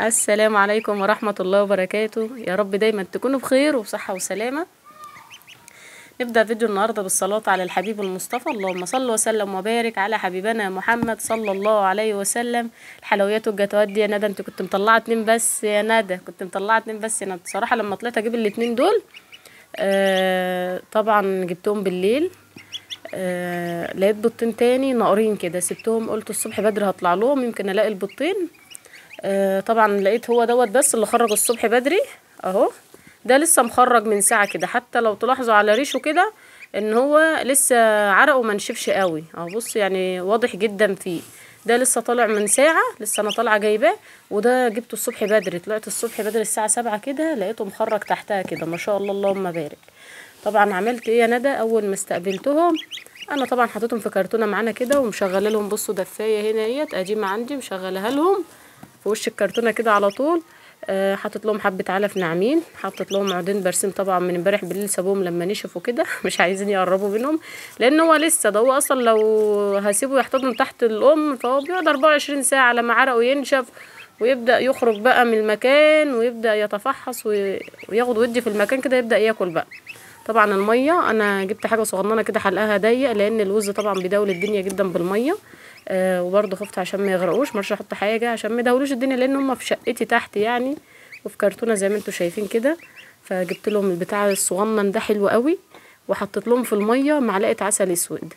السلام عليكم ورحمة الله وبركاته يا رب دايما تكونوا بخير وبصحة وسلامة نبدأ فيديو النهاردة بالصلاة على الحبيب المصطفى اللهم صل وسلم وبارك على حبيبنا محمد صلى الله عليه وسلم الحلويات والجاتوهات دي يا ندى انت كنت مطلعة اتنين بس يا ندى كنت مطلعة اتنين بس يا ندى بصراحة لما طلعت اجيب الاتنين دول آه طبعا جبتهم بالليل آه لقيت بيضتين تاني ناقرين كده سبتهم قلت الصبح بدري هطلع لهم يمكن الاقي البيضتين آه طبعا لقيت هو دوت بس اللي خرج الصبح بدري اهو ده لسه مخرج من ساعه كده حتى لو تلاحظوا على ريشه كده ان هو لسه عرقه ما نشفش قوي اهو بص يعني واضح جدا فيه ده لسه طالع من ساعة لسه انا طالعة جايباه وده جبته الصبح بدري طلعت الصبح بدري الساعة سبعة كده لقيته مخرج تحتها كده ما شاء الله اللهم بارك طبعا عملت ايه يا ندى اول ما استقبلتهم انا طبعا حطيتهم في كرتونه معانا كده ومشغله لهم بصوا دفايه هنا اهيت قديمه عندي مشغلها لهم في وش الكرتونه كده على طول آه حطيت لهم حبه علف ناعمين حطيت لهم عودين برسيم طبعا من امبارح بالليل سابوهم لما نشفوا كده مش عايزين يقربوا منهم لان هو لسه ده هو اصلا لو هسيبه يحتضن تحت الام فهو بيقعد 24 ساعه لما عرقه ينشف ويبدا يخرج بقى من المكان ويبدا يتفحص وياخد ودي في المكان كده يبدا ياكل بقى طبعا الميه انا جبت حاجه صغننه كده حلقها ضيق لان الوز طبعا بيداول الدنيا جدا بالميه آه وبرده خفت عشان ما يغرقوش مرش احط حاجه عشان ما يداولوش الدنيا لان هم في شقتي تحت يعني وفي كرتونه زي ما انتم شايفين كده فجبت لهم البتاع الصغنن ده حلو قوي وحطيت لهم في الميه معلقه عسل اسود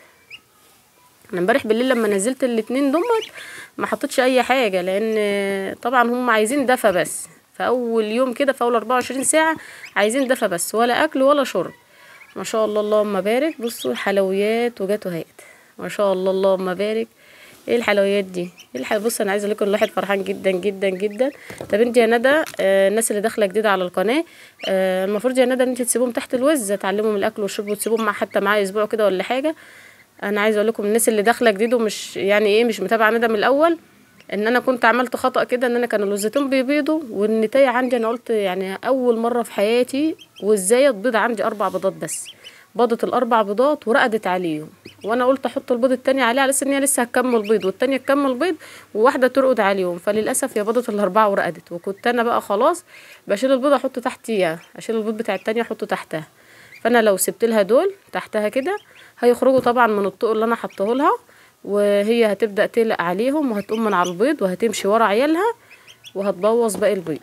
انا امبارح بالليل لما نزلت الاتنين دمت ما حطيتش اي حاجه لان طبعا هم عايزين دفى بس فاول يوم كده في اول 24 ساعه عايزين دفى بس ولا اكل ولا شرب ما شاء الله اللهم بارك بصوا حلويات وجاتوهات ما شاء الله اللهم بارك ايه الحلويات دي ايه الح... بص انا عايزه اقول لكم الواحد فرحان جدا جدا جدا طب انت يا ندى آه الناس اللي داخله جديده على القناه آه المفروض يا ندى ان انت تسيبهم تحت الوز تعلمهم الاكل والشرب وتسيبهم مع حتى معاه اسبوع كده ولا حاجه انا عايزه اقول لكم الناس اللي داخله جديد ومش يعني ايه مش متابعه ندى من الاول ان انا كنت عملت خطا كده ان انا كانوا الوزتين بيبيضوا والنتايه عندي انا قلت يعني اول مره في حياتي وازاي تبيض عندي اربع بيضات بس بيضت الاربع بيضات ورقدت عليهم وانا قلت احط البيض التاني عليها على اساس ان هي لسه هتكمل بيض والتانيه تكمل بيض وواحده ترقد عليهم فللاسف هي بيضت الاربعه ورقدت وكنت انا بقى خلاص بشيل البيض احطه تحتيها اشيل البيض بتاع التانيه احطه تحتها فانا لو سبت لها دول تحتها كده هيخرجوا طبعا من الطوق اللي انا حطه لها وهي هتبدا تقلق عليهم وهتقوم من على البيض وهتمشي ورا عيالها وهتبوظ باقي البيض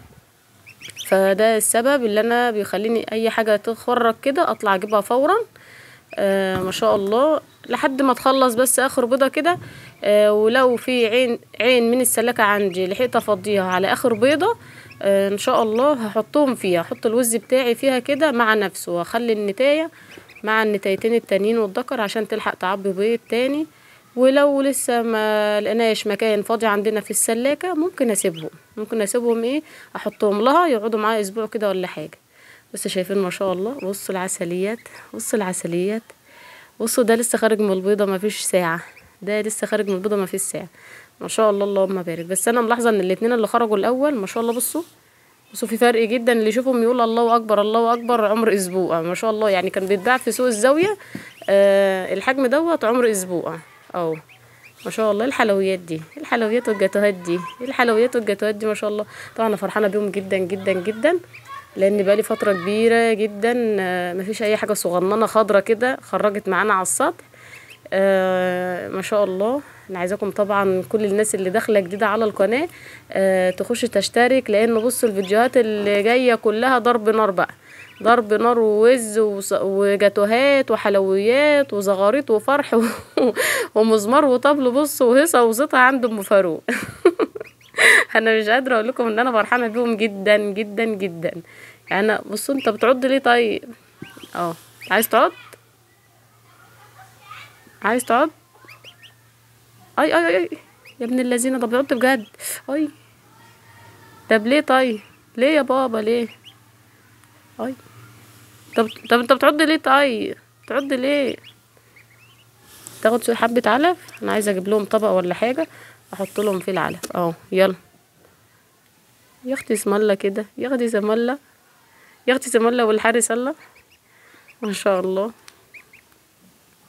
فده السبب اللي انا بيخليني اي حاجه تخرج كده اطلع اجيبها فورا آه ما شاء الله لحد ما تخلص بس اخر بيضه كده آه ولو في عين عين من السلاكه عندي لحقت افضيها على اخر بيضه آه ان شاء الله هحطهم فيها احط الوز بتاعي فيها كده مع نفسه واخلي النتايه مع النتايتين التانيين والذكر عشان تلحق تعبي بيض تاني ولو لسه ما لقيناش مكان فاضي عندنا في السلاكه ممكن اسيبهم ممكن اسيبهم ايه احطهم لها يقعدوا معايا اسبوع كده ولا حاجه بس شايفين ما شاء الله بصوا العسليات بصوا العسليات بصوا ده لسه خارج من البيضه ما فيش ساعه ده لسه خارج من البيضه ما فيش ساعه ما شاء الله اللهم بارك بس انا ملاحظه ان الاتنين اللي خرجوا الاول ما شاء الله بصوا بصوا في فرق جدا اللي يشوفهم يقول الله اكبر الله اكبر عمر اسبوع ما شاء الله يعني كان بيتباع في سوق الزاويه آه الحجم دوت عمر اسبوع اه ما شاء الله الحلويات دي الحلويات والجاتوهات دي الحلويات والجاتوهات دي ما شاء الله طبعا انا فرحانه بيهم جدا جدا جدا لان بقالي فتره كبيره جدا ما فيش اي حاجه صغننه خضره كده خرجت معانا على السطح آه ما شاء الله انا عايزاكم طبعا كل الناس اللي داخله جديده على القناه آه تخش تشترك لان بصوا الفيديوهات اللي جايه كلها ضرب نار بقى ضرب نار ووز وجاتوهات وحلويات وزغاريط وفرح و... ومزمار وطبل بص وهيصه وزيطه عند ام فاروق انا مش قادره اقول لكم ان انا فرحانه بيهم جدا جدا جدا يعني بصوا انت بتعض ليه طيب اه عايز تعض عايز تعض اي اي اي يا ابن اللذينه ده بيعض بجد اي طب ليه طيب ليه يا بابا ليه اي طب طب انت بتعض ليه طيب بتعض ليه تاخد شويه حبه علف انا عايزه اجيب لهم طبق ولا حاجه احط لهم فيه العلف اهو يلا يا اختي اسم الله كده يا اختي اسم الله يا اختي اسم الله والحارس الله ما شاء الله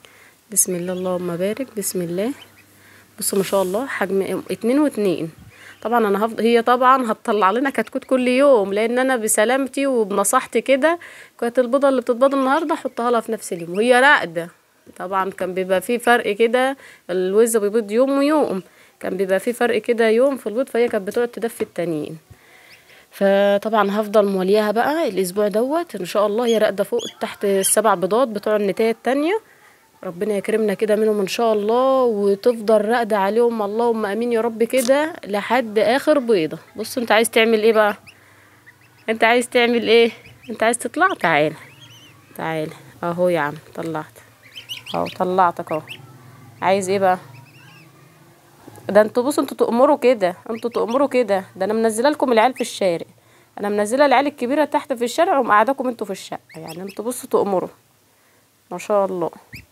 بسم الله اللهم بارك بسم الله بصوا ما شاء الله حجم اتنين واتنين طبعا انا هفضل هي طبعا هتطلع لنا كتكوت كل يوم لان انا بسلامتي وبنصيحتي كده كانت البيضه اللي بتتبيض النهارده احطها لها في نفس اليوم وهي راقده طبعا كان بيبقى في فرق كده الوز بيبيض يوم ويوم كان بيبقى في فرق كده يوم في البيض فهي كانت بتقعد تدفي التانيين فطبعا هفضل مولياها بقى الاسبوع دوت ان شاء الله هي راقده فوق تحت السبع بيضات بتوع النتايه التانية ربنا يكرمنا كده منهم ان شاء الله وتفضل راقده عليهم اللهم امين يا رب كده لحد اخر بيضه بص انت عايز تعمل ايه بقى انت عايز تعمل ايه انت عايز تطلع تعال تعال اهو يا عم طلعت اهو طلعتك اهو عايز ايه بقى ده انتوا بصوا انتوا تأمروا كده انتوا تأمروا كده ده انا منزله لكم العيال في الشارع انا منزله العيال الكبيره تحت في الشارع ومقعداكم انتوا في الشقه يعني انتوا بصوا تأمروا ما شاء الله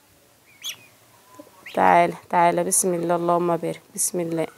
تعالى تعالى بسم الله اللهم بارك بسم الله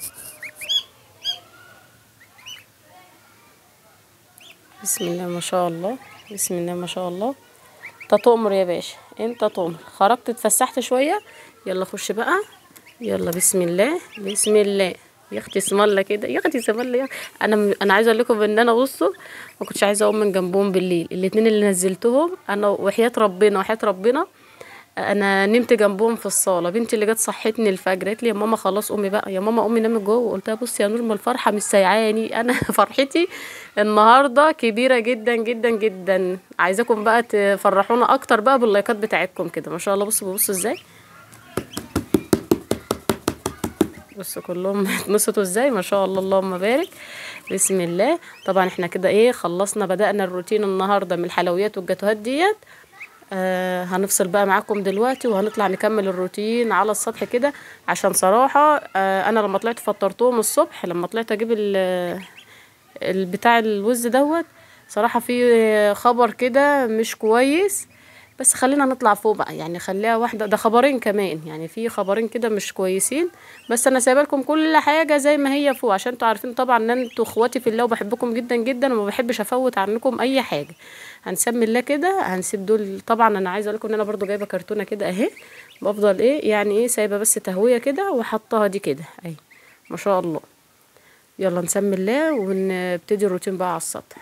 بسم الله ما شاء الله بسم الله ما شاء الله انت تؤمر يا باشا انت تؤمر خرجت اتفسحت شويه يلا خش بقى يلا بسم الله بسم الله يا اختي اسم الله كده يا اختي اسم الله يا- انا انا عايزه اقول لكم ان انا بصوا ما كنتش عايزه اقوم من جنبهم بالليل الاتنين اللي نزلتهم انا وحياه ربنا وحياه ربنا انا نمت جنبهم في الصاله بنتي اللي جت صحتني الفجر قالت لي يا ماما خلاص قومي بقى يا ماما قومي نامي جوه قلت لها بصي يا نور ما الفرحه مش سايعاني انا فرحتي النهارده كبيره جدا جدا جدا عايزاكم بقى تفرحونا اكتر بقى باللايكات بتاعتكم كده ما شاء الله بصوا بصوا ازاي بصوا كلهم اتبسطوا ازاي ما شاء الله اللهم بارك بسم الله طبعا احنا كده ايه خلصنا بدأنا الروتين النهارده من الحلويات والجاتوهات ديت آه هنفصل بقى معاكم دلوقتي وهنطلع نكمل الروتين على السطح كده عشان صراحة آه انا لما طلعت فطرتهم الصبح لما طلعت اجيب ال- البتاع الوز دوت صراحة في خبر كده مش كويس بس خلينا نطلع فوق بقى يعني خليها واحدة ده خبرين كمان يعني في خبرين كده مش كويسين بس انا سايبه لكم كل حاجة زي ما هي فوق عشان انتوا عارفين طبعا ان انتوا اخواتي في الله وبحبكم جدا جدا وما بحبش افوت عنكم اي حاجة هنسمي الله كده هنسيب دول طبعا انا عايزه اقول لكم ان انا برضو جايبه كرتونه كده اهي بفضل ايه يعني ايه سايبه بس تهويه كده وحطها دي كده اهي ما شاء الله يلا نسمي الله ونبتدي الروتين بقى على السطح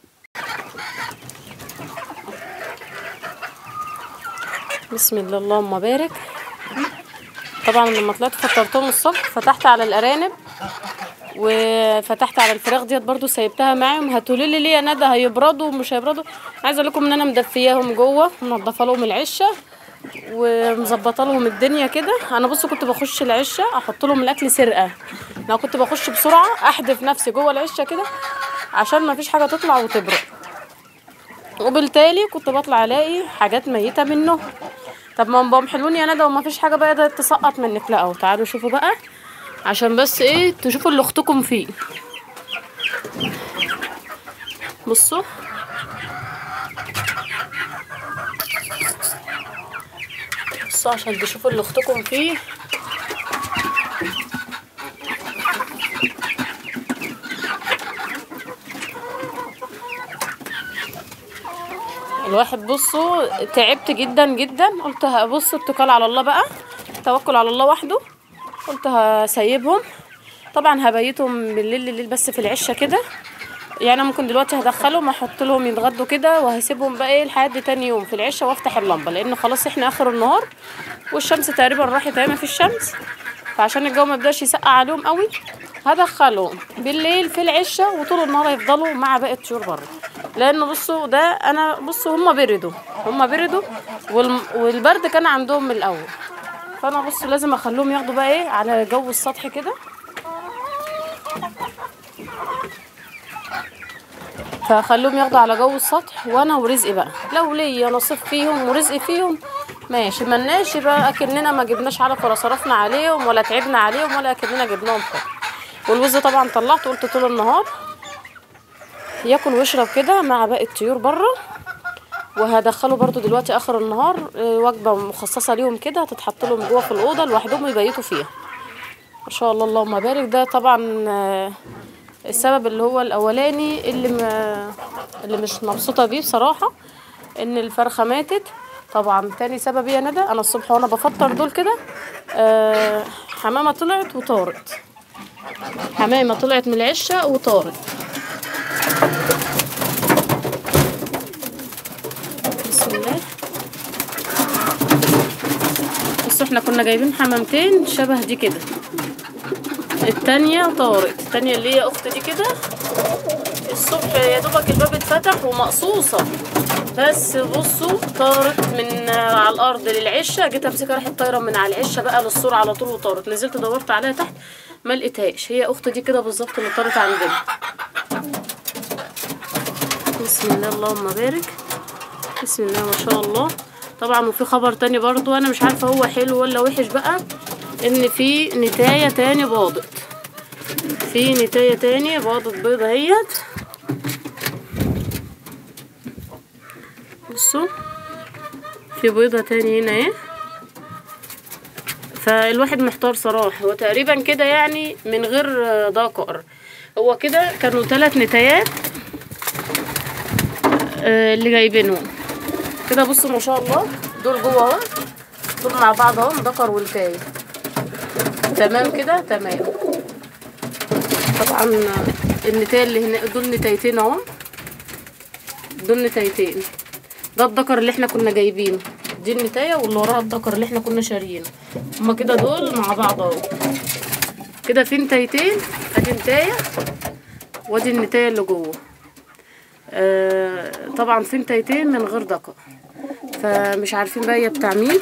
بسم الله اللهم بارك طبعا لما طلعت فطرتهم الصبح فتحت على الارانب وفتحت على الفراخ ديت برضو سيبتها معاهم هتقولي لي ليه يا ندى هيبردوا ومش هيبردوا عايزه اقول لكم ان انا مدفياهم جوه منضفه لهم العشه ومظبطه لهم الدنيا كده انا بصوا كنت بخش العشه احط لهم الاكل سرقه انا كنت بخش بسرعه احدف نفسي جوه العشه كده عشان ما فيش حاجه تطلع وتبرد وبالتالي كنت بطلع الاقي حاجات ميته منه طب ما هم حلوين يا ندى وما فيش حاجه بقى تسقط منك لا اهو تعالوا شوفوا بقى عشان بس ايه تشوفوا اللي اختكم فيه بصوا بصوا عشان تشوفوا اللي اختكم فيه الواحد بصوا تعبت جدا جدا قلت هبص اتكال على الله بقى توكل على الله وحده قلت هسيبهم طبعا هبيتهم بالليل لليل بس في العشه كده يعني ممكن دلوقتي هدخلهم احط لهم يتغدوا كده وهسيبهم بقى ايه لحد تاني يوم في العشه وافتح اللمبه لان خلاص احنا اخر النهار والشمس تقريبا راحت اهي ما فيش شمس فعشان الجو ما يبداش يسقع عليهم قوي هدخلهم بالليل في العشه وطول النهار هيفضلوا مع باقي الطيور بره لان بصوا ده انا بصوا هم بردوا هم بردوا والم- والبرد كان عندهم من الاول فانا بصوا لازم اخليهم ياخدوا بقى ايه على جو السطح كده فخليهم ياخدوا على جو السطح وانا ورزقي بقى لو ليا نصيب فيهم ورزقي فيهم ماشي ملناش يبقى اكننا ما جبناش علف ولا صرفنا عليهم ولا تعبنا عليهم ولا اكننا جبناهم حاجه والوز طبعا طلعته قلت طول النهار ياكل ويشرب كده مع باقي الطيور بره وهدخله برضو دلوقتي اخر النهار آه، وجبه مخصصه ليهم كده هتتحط لهم جوه في الاوضه لوحدهم يبيتوا فيها ما شاء الله اللهم بارك ده طبعا آه، السبب اللي هو الاولاني اللي ما اللي مش مبسوطه بيه بصراحه ان الفرخه ماتت طبعا تاني سبب إيه يا ندى انا الصبح وانا بفطر دول كده آه، حمامه طلعت وطارت حمامة طلعت من العشة وطارت بسم الله بصوا احنا كنا جايبين حمامتين شبه دي كده التانية طارت التانية اللي هي اخت دي كده الصبح يا دوبك الباب اتفتح ومقصوصة بس بصوا طارت من على الارض للعشه جيت امسكها راحت طايره من على العشه بقى للسور على طول وطارت نزلت دورت عليها تحت ما لقيتهاش هي اخت دي كده بالظبط اللي طارت عندنا بسم الله اللهم بارك بسم الله ما شاء الله طبعا وفي خبر تاني برضو انا مش عارفه هو حلو ولا وحش بقى ان في نتايه تاني باضت في نتايه تاني باضت بيضه اهيت بصوا في بيضة تاني هنا اهي فالواحد محتار صراحة هو تقريبا كده يعني من غير ذكر هو كده كانوا ثلاث نتايات آه، اللي جايبينهم كده بصوا ما شاء الله دول جوه اهو دول مع بعض اهو ذكر والكاية تمام كده تمام طبعا النتاية اللي هنا دول نتايتين اهو دول نتايتين ده الدكر اللي احنا كنا جايبينه دي النتاية واللي وراها الدكر اللي احنا كنا شاريينه هما كده دول مع بعض اهو كده في نتايتين ادي نتاية وادي النتاية اللي جوه آه طبعا في نتايتين من غير دكر فمش عارفين بقى هي بتاع مين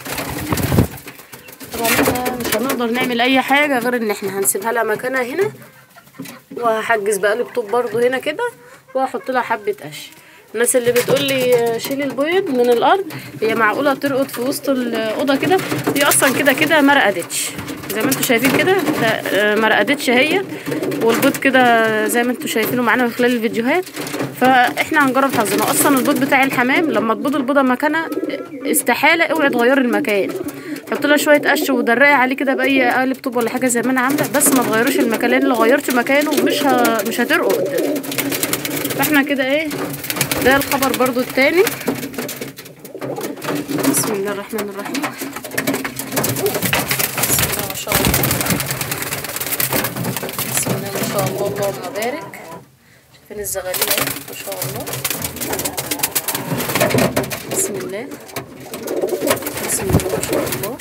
طبعا احنا مش هنقدر نعمل اي حاجة غير ان احنا هنسيبها لها مكانها هنا وهحجز بقى طوب برضو هنا كده وهحط لها حبة قش الناس اللي بتقول لي شيل البيض من الارض هي معقوله ترقد في وسط الاوضه كده هي اصلا كده كده ما رقدتش زي ما انتم شايفين كده ده، آه، ما رقدتش هي والبيض كده زي ما انتم شايفينه معانا من خلال الفيديوهات فاحنا هنجرب حظنا اصلا البيض بتاع الحمام لما تبيض البيضه مكانها استحاله اوعي تغيري المكان حط لها شويه قش ودرقي عليه كده باي قالب طوب ولا حاجه زي ما انا عامله بس ما تغيروش المكان لان لو غيرتي مكانه مش ه... مش هترقد فاحنا كده ايه ده الخبر برضو التاني بسم الله الرحمن الرحيم بسم الله ما شاء الله بسم الله ما شاء الله اللهم بارك شايفين الزغالية اهي ما شاء الله بسم الله بسم الله ما شاء الله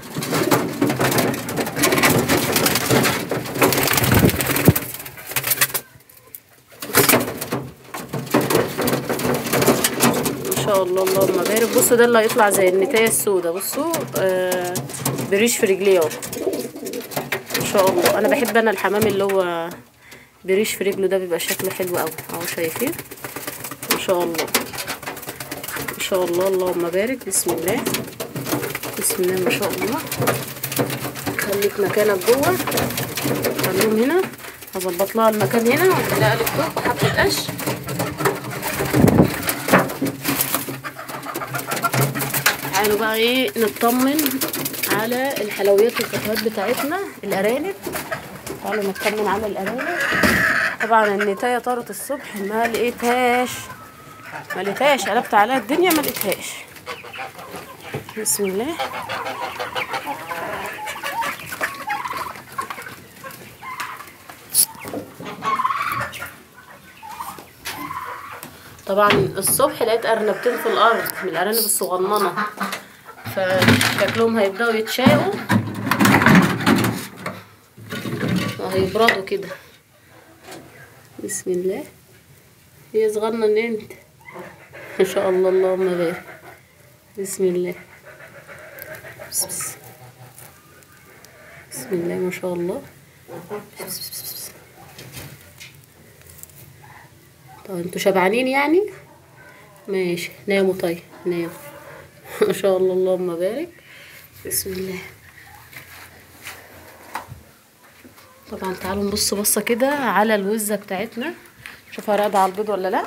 ما شاء الله اللهم بارك بصوا ده اللي هيطلع زي النتايه السوداء بصوا آه بريش في رجليه اهو ما شاء الله انا بحب انا الحمام اللي هو بريش في رجله ده بيبقى شكله حلو قوي اهو شايفين ما شاء الله ما شاء الله اللهم بارك بسم الله بسم الله ما شاء الله خليك مكانك جوه خليهم هنا هظبط لها المكان هنا وهتلاقي قلب فوق وحبه قش تعالوا بقى ايه نطمن على الحلويات والكافيهات بتاعتنا الارانب تعالوا نطمن على الارانب طبعا النتايه طارت الصبح ما لقيتهاش ما لقيتهاش قلبت عليها الدنيا ما لقيتهاش بسم الله طبعا الصبح لقيت ارنبتين في الارض من الارانب الصغننه فشكلهم هيبداوا يتشاقوا وهيبردوا كده بسم الله هي صغنن انت ما شاء الله اللهم بارك بسم الله بس بس. بسم الله ما شاء الله بس بس بس بس. طب انتوا شبعانين يعني ماشي ناموا طيب ناموا ما شاء الله اللهم بارك بسم الله طبعا تعالوا نبص بصه كده على الوزه بتاعتنا شوفها راقده على البيض ولا لا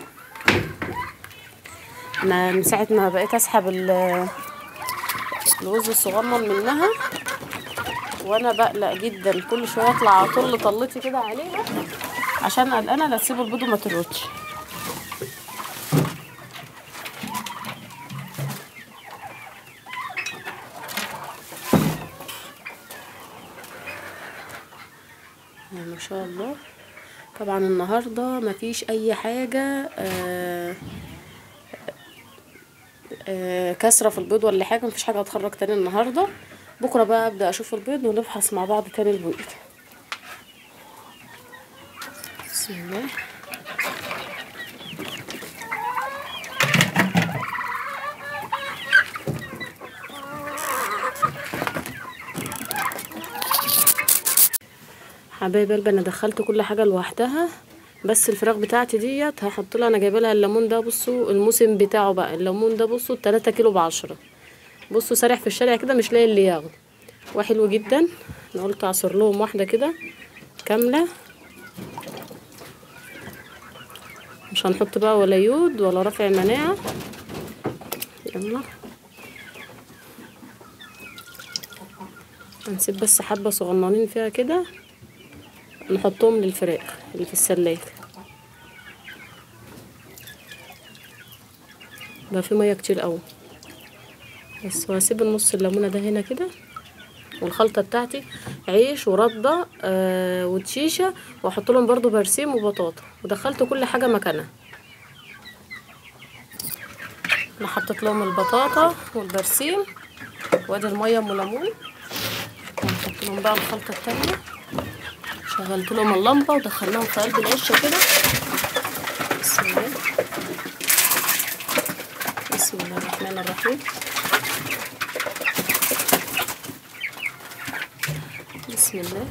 انا من ساعه ما بقيت اسحب ال- الوز الصغنن منها وانا بقلق جدا كل شويه اطلع اطل طلتي كده عليها عشان قلقانه لا تسيب البيض وما ترقدش ما شاء الله طبعا النهارده مفيش اي حاجه آه آه كسره في البيض ولا حاجه مفيش حاجه هتخرج تاني النهارده بكره بقى ابدا اشوف البيض ونفحص مع بعض تاني البيض بسم الله حبايب قلبي انا دخلت كل حاجه لوحدها بس الفراخ بتاعتي ديت هحط لها انا جايبه لها الليمون ده بصوا الموسم بتاعه بقى الليمون ده بصوا 3 كيلو بعشرة بصوا سارح في الشارع كده مش لاقي اللي ياخده وحلو جدا انا قلت اعصر لهم واحده كده كامله مش هنحط بقى ولا يود ولا رافع مناعه يلا هنسيب بس حبه صغننين فيها كده نحطهم للفراخ اللي في السلاك بقى في ميه كتير قوي بس وهسيب النص الليمونه ده هنا كده والخلطه بتاعتي عيش ورده آه وتشيشه واحط لهم برضو برسيم وبطاطا ودخلت كل حاجه مكانها انا حطيت لهم البطاطا والبرسيم وادي الميه ام ليمون ونحط لهم بقى الخلطه التانيه شغلت لهم اللمبه ودخلناهم في قلب العشه كده بسم الله بسم الله الرحمن الرحيم بسم الله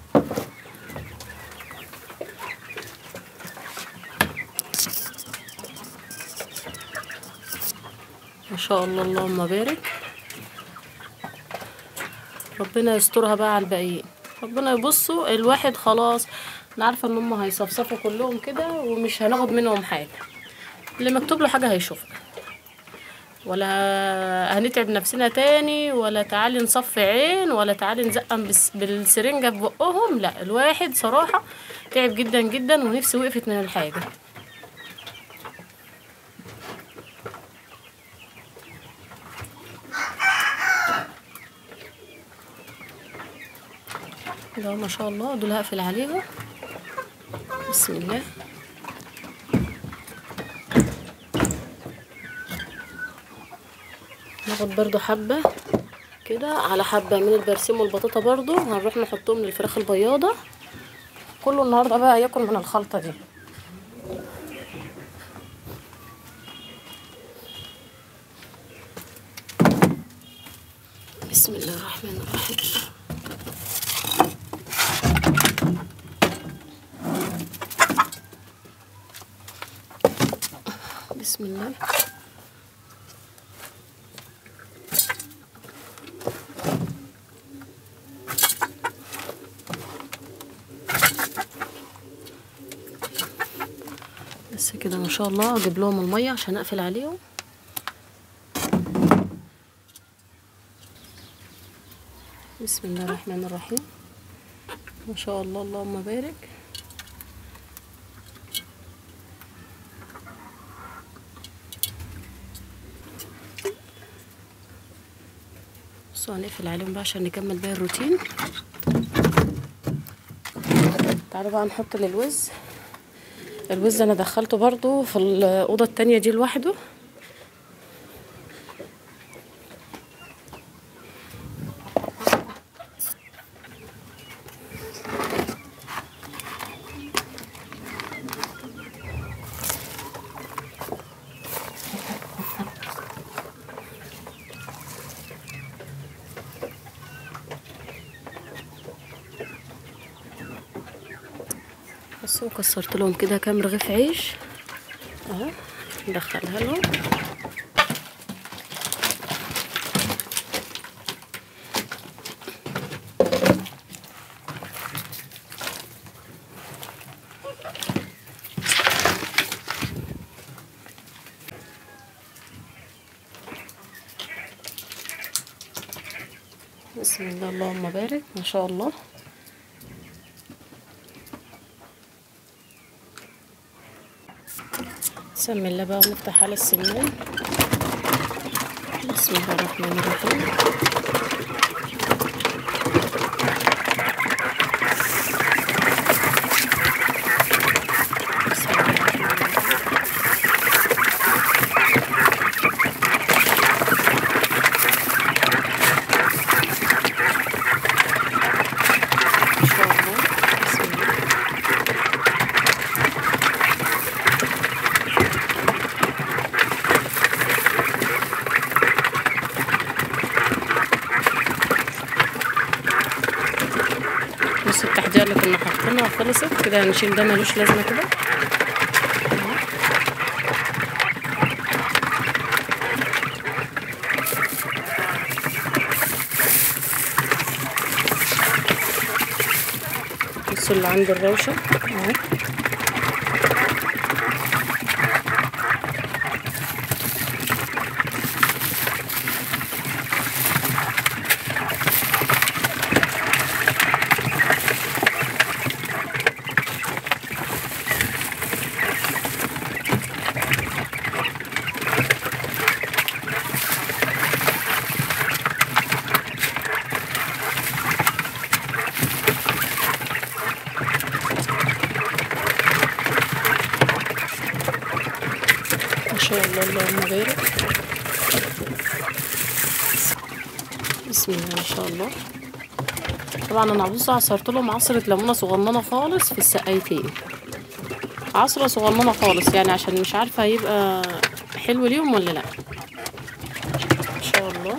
ما شاء الله اللهم بارك ربنا يسترها بقى على الباقيين ربنا يبصوا الواحد خلاص انا عارفه ان هم هيصفصفوا كلهم كده ومش هناخد منهم حاجه اللي مكتوب له حاجه هيشوفها ولا هنتعب نفسنا تاني ولا تعالي نصفي عين ولا تعالي نزقم بس- بالسرنجه في بقهم لا الواحد صراحه تعب جدا جدا ونفسي وقفت من الحاجه ده ما شاء الله دول هقفل عليهم بسم الله ناخد برضو حبة كده على حبة من البرسيم والبطاطا برضو هنروح نحطهم للفراخ البياضة كله النهاردة بقى ياكل من الخلطة دي بسم الله الرحمن الرحيم بسم الله بس كده ما شاء الله اجيب لهم الميه عشان اقفل عليهم بسم الله الرحمن الرحيم ما شاء الله اللهم بارك بصوا هنقفل عليهم بقى عشان نكمل باقي الروتين تعالوا بقى نحط للوز الوز انا دخلته برضو في الاوضه التانية دي لوحده بصوا كسرت لهم كده كام رغيف عيش اهو ندخلها لهم بسم الله اللهم بارك ما شاء الله نسمي الله بقى ونفتح على السنان بسم الله الرحمن الرحيم اللي كنا حاطينها خلصت كده هنشيل ده ملوش لازمه كده بصوا اللي عند الروشه اهو ما شاء الله اللهم بارك بسم الله ما شاء الله طبعا انا بص عصرت لهم عصرة ليمونة صغننة خالص في السقايتين عصرة صغننة خالص يعني عشان مش عارفة هيبقى حلو ليهم ولا لا ما شاء الله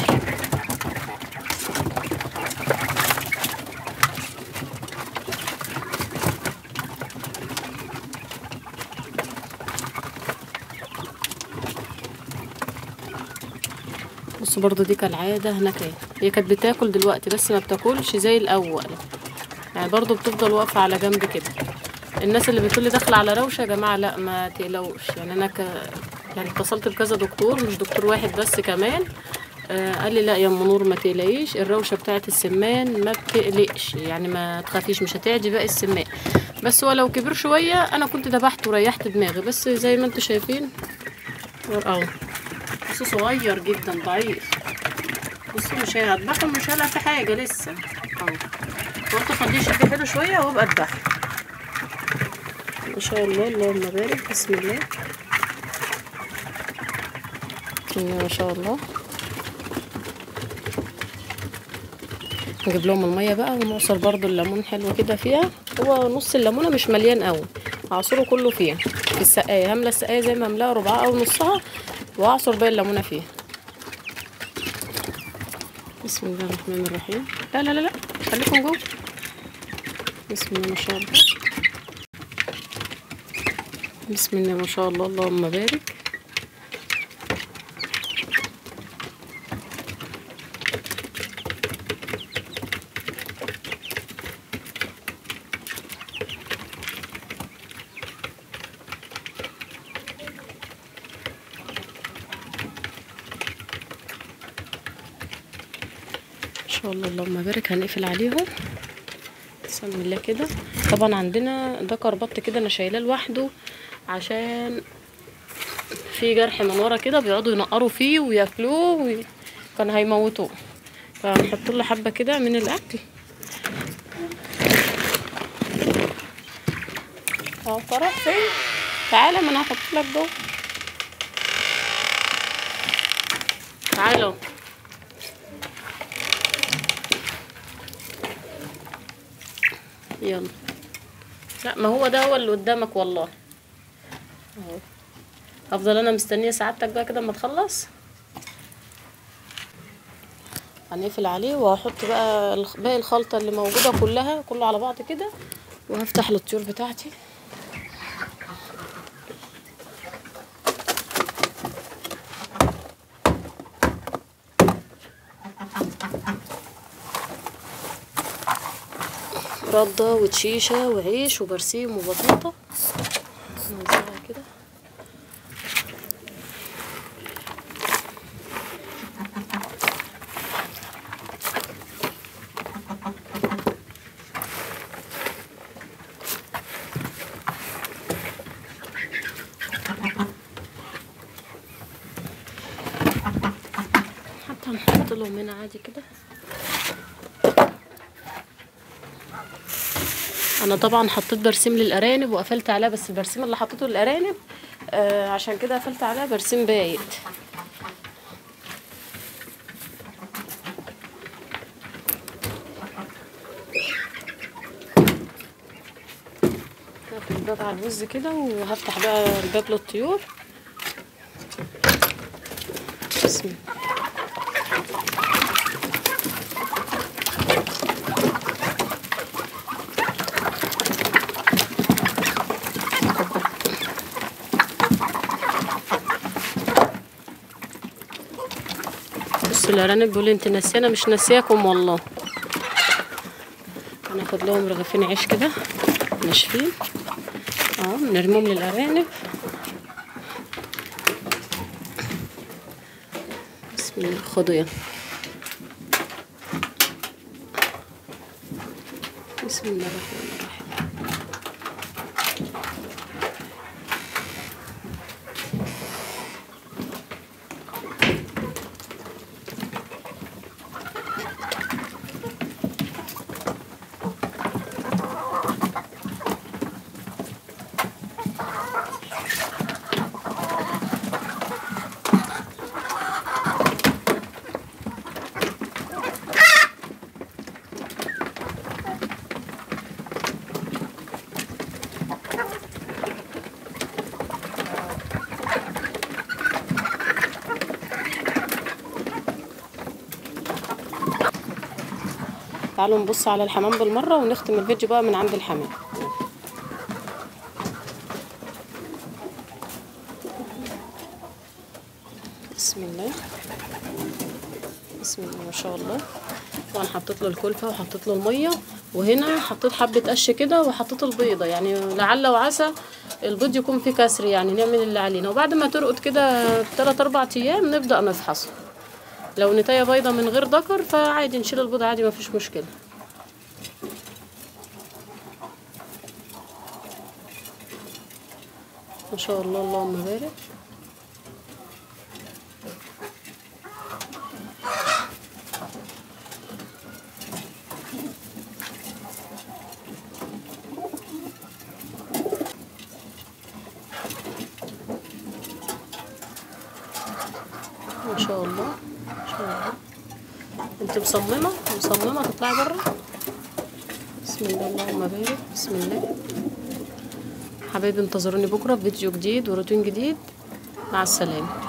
بص برضو دي كالعادة هناك اهي هي كانت بتاكل دلوقتي بس ما بتاكلش زي الأول يعني برضو بتفضل واقفة على جنب كده الناس اللي بتقول لي داخلة على روشة يا جماعة لا ما تقلقوش يعني أنا ك... يعني اتصلت بكذا دكتور مش دكتور واحد بس كمان آه قال لي لا يا ام نور ما تقلقيش الروشه بتاعه السمان ما بتقلقش يعني ما تخافيش مش هتعدي باقي السمان بس هو لو كبر شويه انا كنت ذبحت وريحت دماغي بس زي ما انتم شايفين اهو بص صغير جدا ضعيف بص مش هذبحه مش هلا في حاجه لسه اهو قلت خليه يشد حيله شويه وابقى اذبحه ما شاء الله اللهم بارك بسم الله بسم الله ما شاء الله نجيب لهم الميه بقى ونعصر برضو الليمون حلو كده فيها هو نص الليمونه مش مليان قوي اعصره كله فيها في السقايه هملى السقايه زي ما املاها ربعها او نصها واعصر باقي الليمونه فيها بسم الله الرحمن الرحيم لا لا لا لا خليكم جوه بسم الله ما شاء الله بسم الله ما شاء الله اللهم بارك ان شاء الله اللهم بارك هنقفل عليهم بسم الله كده طبعا عندنا ده كربط كده انا شايلاه لوحده عشان في جرح من ورا كده بيقعدوا ينقروا فيه وياكلوه وي... كان هيموتوه فهنحط له حبه كده من الاكل اهو فرح فين تعالى ما انا هحط لك جوه تعالوا يلا لا ما هو ده هو اللي قدامك والله اهو افضل انا مستنيه سعادتك بقى كده اما تخلص هنقفل عليه وهحط بقى الخ- باقي الخلطه اللي موجوده كلها كله على بعض كده وهفتح الطيور بتاعتي ردة وتشيشة وعيش وبرسيم وبطاطا نوزعها كده حتى نحط لهم هنا عادي كده انا طبعا حطيت برسيم للارانب وقفلت عليها بس البرسيم اللي حطيته للارانب آه عشان كده قفلت عليها برسيم بايت هقفل الباب على الوز كده وهفتح بقى الباب للطيور بسم الله بصوا الارانب بيقولوا انت نسيانه مش ناسياكم والله هناخد لهم رغيفين عيش كده ناشفين اهو نرميهم للارانب بسم الله خدوا يلا بسم الله الرحمن الرحيم تعالوا نبص على الحمام بالمرة ونختم الفيديو بقى من عند الحمام بسم الله بسم الله ما شاء الله طبعا حطيت له الكلفة وحطيت له المية وهنا حطيت حبة قش كده وحطيت البيضة يعني لعل وعسى البيض يكون فيه كسر يعني نعمل اللي علينا وبعد ما ترقد كده تلات أربع أيام نبدأ نفحصه لو نتاية بيضة من غير ذكر فعادي نشيل البيضة عادي مفيش مشكلة ما شاء الله اللهم بارك ما شاء الله ما شاء الله انت مصممة مصممة تطلعي برا بسم الله اللهم بارك بسم الله حبايبي انتظروني بكرة في فيديو جديد وروتين جديد مع السلامة